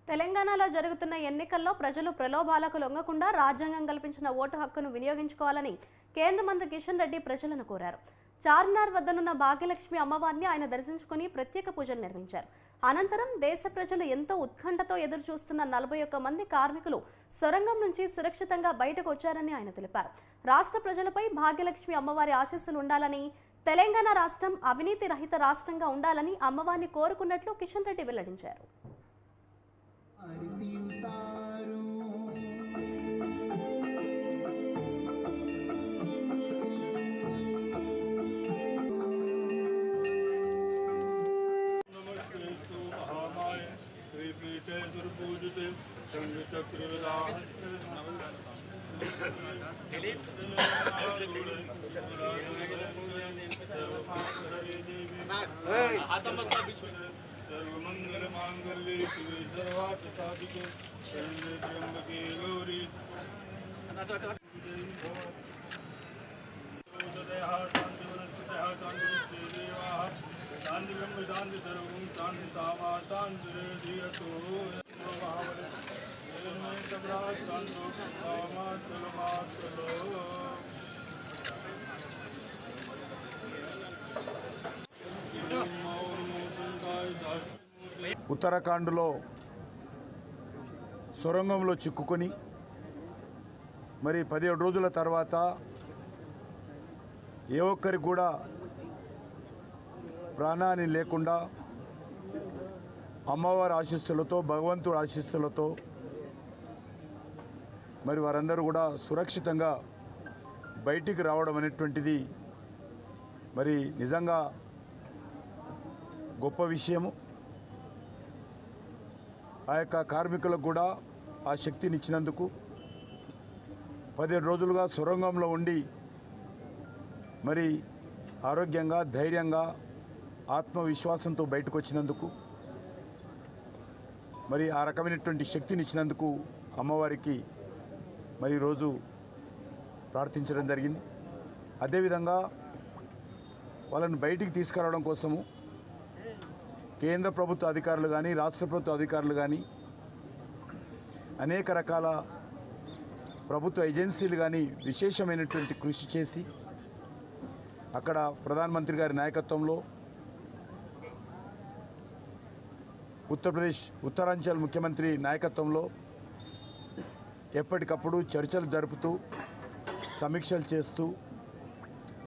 తెలంగాణలో జరుగుతున్న ఎన్నికల్లో ప్రజలు ప్రలోభాలకు లొంగకుండా రాజ్యాంగం కల్పించిన ఓటు హక్కును వినియోగించుకోవాలని కేంద్ర మంత్రి కిషన్ రెడ్డి ప్రజలను కోరారు చార్మినార్ వద్దనున్న భాగ్యలక్ష్మి అమ్మవారిని ఆయన దర్శించుకుని ప్రత్యేక పూజలు నిర్వహించారు అనంతరం దేశ ప్రజలు ఎంతో ఉత్కంఠతో ఎదురు చూస్తున్న నలభై ఒక్క మంది కార్మికులు సొరంగం నుంచి సురక్షితంగా బయటకు వచ్చారని ఆయన తెలిపారు రాష్ట్ర ప్రజలపై భాగ్యలక్ష్మి అమ్మవారి ఆశీస్సులు ఉండాలని తెలంగాణ రాష్ట్రం అవినీతి రహిత రాష్ట్రంగా ఉండాలని అమ్మవారిని కోరుకున్నట్లు కిషన్ రెడ్డి వెల్లడించారు नमस्ते महामाय श्रीपीठे सुरपूजिते सर्वमङ्गलमाङ्गल्ये शिवे सर्वार्थसाधिके शरण्ये त्र्यम्बके गौरी औषधयः शान्तिवनस्पतयः शान्तिविश्वे देवाः शान्तिब्रह्म शान्ति सर्वं शान्ति सामा शान्तिरे धियतो नो महाबले निर्मय सबरा शान्तो सामा चलो चलो ఉత్తరాఖండ్లో సొరంగంలో చిక్కుకొని మరి పదిహేడు రోజుల తర్వాత ఏ ఒక్కరికి కూడా ప్రాణాన్ని లేకుండా అమ్మవారి ఆశీస్సులతో భగవంతుడి ఆశీస్సులతో మరి వారందరూ కూడా సురక్షితంగా బయటికి రావడం అనేటువంటిది మరి నిజంగా గొప్ప విషయము ఆ యొక్క కార్మికులకు కూడా ఆ శక్తిని ఇచ్చినందుకు పదిహేను రోజులుగా సొరంగంలో ఉండి మరి ఆరోగ్యంగా ధైర్యంగా ఆత్మవిశ్వాసంతో బయటకు వచ్చినందుకు మరి ఆ రకమైనటువంటి శక్తిని ఇచ్చినందుకు అమ్మవారికి మరి ఈరోజు ప్రార్థించడం జరిగింది అదేవిధంగా వాళ్ళని బయటికి తీసుకురావడం కోసము కేంద్ర ప్రభుత్వ అధికారులు కానీ రాష్ట్ర ప్రభుత్వ అధికారులు కానీ అనేక రకాల ప్రభుత్వ ఏజెన్సీలు కానీ విశేషమైనటువంటి కృషి చేసి అక్కడ ప్రధానమంత్రి గారి నాయకత్వంలో ఉత్తరప్రదేశ్ ఉత్తరాంచల్ ముఖ్యమంత్రి నాయకత్వంలో ఎప్పటికప్పుడు చర్చలు జరుపుతూ సమీక్షలు చేస్తూ